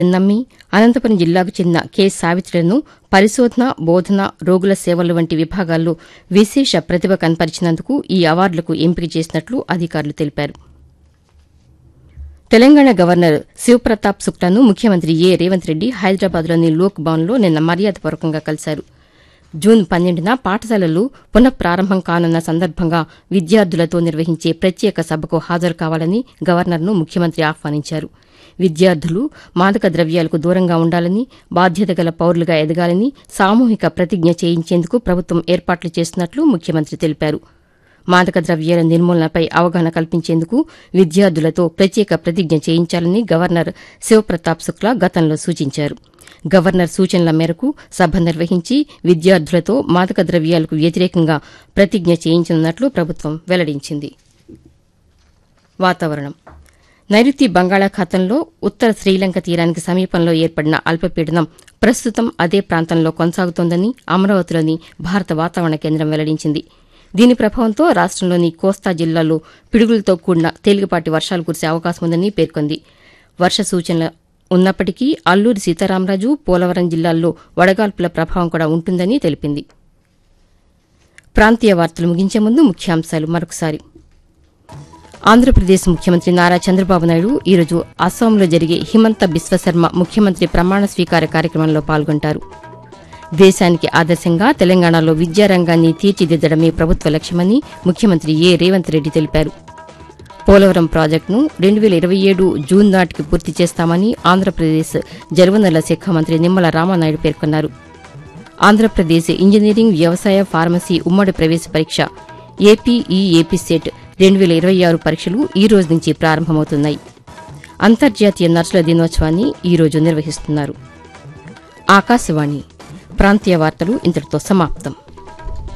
నమ్మి అనంతపురం జిల్లాకు చెందిన కె సావిత్రులను పరిశోధన బోధన రోగుల సేవలు వంటి విభాగాల్లో విశేష ప్రతిభ కనపరిచినందుకు ఈ అవార్డులకు ఎంపిక చేసినట్లు అధికారులు తెలిపారు తెలంగాణ గవర్నర్ శివప్రతాప్ శుక్లాను ముఖ్యమంత్రి ఏ రేవంత్ రెడ్డి హైదరాబాద్లోని లోక్ భవన్లో నిన్న మర్యాదపూర్వకంగా కలిశారు జూన్ పన్నెండున పాఠశాలలు పునఃప్రారంభం కానున్న సందర్భంగా విద్యార్థులతో నిర్వహించే ప్రత్యేక సభకు హాజరు కావాలని గవర్నర్ను ముఖ్యమంత్రి ఆహ్వానించారు విద్యార్థులు మాదక ద్రవ్యాలకు దూరంగా ఉండాలని బాధ్యత గల పౌరులుగా ఎదగాలని సామూహిక ప్రతిజ్ఞ చేయించేందుకు ప్రభుత్వం ఏర్పాట్లు చేస్తున్నట్లు ముఖ్యమంత్రి తెలిపారు మాదక ద్రవ్యాల నిర్మూలనపై అవగాహన కల్పించేందుకు విద్యార్థులతో ప్రత్యేక ప్రతిజ్ఞ చేయించాలని గవర్నర్ శివప్రతాప్ శుక్లా గతంలో సూచించారు గవర్నర్ సూచనల మేరకు సభ నిర్వహించి విద్యార్థులతో మాదక ద్రవ్యాలకు వ్యతిరేకంగా ప్రతిజ్ఞ చేయించనున్నట్లు ప్రభుత్వం వెల్లడించింది వాతావరణం నైరుతి బంగాళాఖాతంలో ఉత్తర శ్రీలంక తీరానికి సమీపంలో ఏర్పడిన అల్పపీడనం ప్రస్తుతం అదే ప్రాంతంలో కొనసాగుతోందని అమరావతిలోని భారత వాతావరణ కేంద్రం వెల్లడించింది దీని ప్రభావంతో రాష్టంలోని కోస్తా జిల్లాల్లో పిడుగులతో కూడిన తేలికపాటి వర్షాలు కురిసే అవకాశం ఉందని పేర్కొంది వర్ష సూచనలు ఉన్నప్పటికీ అల్లూరి సీతారామరాజు పోలవరం జిల్లాల్లో వడగాల్పుల ప్రభావం కూడా ఉంటుందని తెలిపింది ప్రాంతీయ వార్తలు ముగించే ముందు ముఖ్యాంశాలు మరొకసారి ఆంధ్రప్రదేశ్ ముఖ్యమంత్రి నారా చంద్రబాబు నాయుడు ఈరోజు అస్సాంలో జరిగే హిమంత బిశ్వశర్మ ముఖ్యమంత్రి ప్రమాణ స్వీకార కార్యక్రమంలో పాల్గొంటారు దేశానికి ఆదర్శంగా తెలంగాణలో విద్యారంగాన్ని తీర్చిదిద్దడమే ప్రభుత్వ లక్ష్యమని ముఖ్యమంత్రి ఏ రేవంత్ రెడ్డి తెలిపారు పోలవరం ప్రాజెక్టును రెండు వేల ఇరవై ఏడు జూన్ నాటికి పూర్తి చేస్తామని ఆంధ్రప్రదేశ్ జలవనరుల శాఖ మంత్రి నిమ్మల రామానాయుడు పేర్కొన్నారు ఆంధ్రప్రదేశ్ ఇంజనీరింగ్ వ్యవసాయ ఫార్మసీ ఉమ్మడి ప్రవేశ పరీక్ష ఏపీఈఏపీ సెట్ రెండు వేల ఇరవై ఆరు పరీక్షలు ఈ రోజు నుంచి ప్రారంభమవుతున్నాయి అంతర్జాతీయ నర్సుల దినోత్సవాన్ని ఈ రోజు నిర్వహిస్తున్నారు ఆకాశవాణి ప్రాంతీయ వార్తలు ఇంతటితో సమాప్తం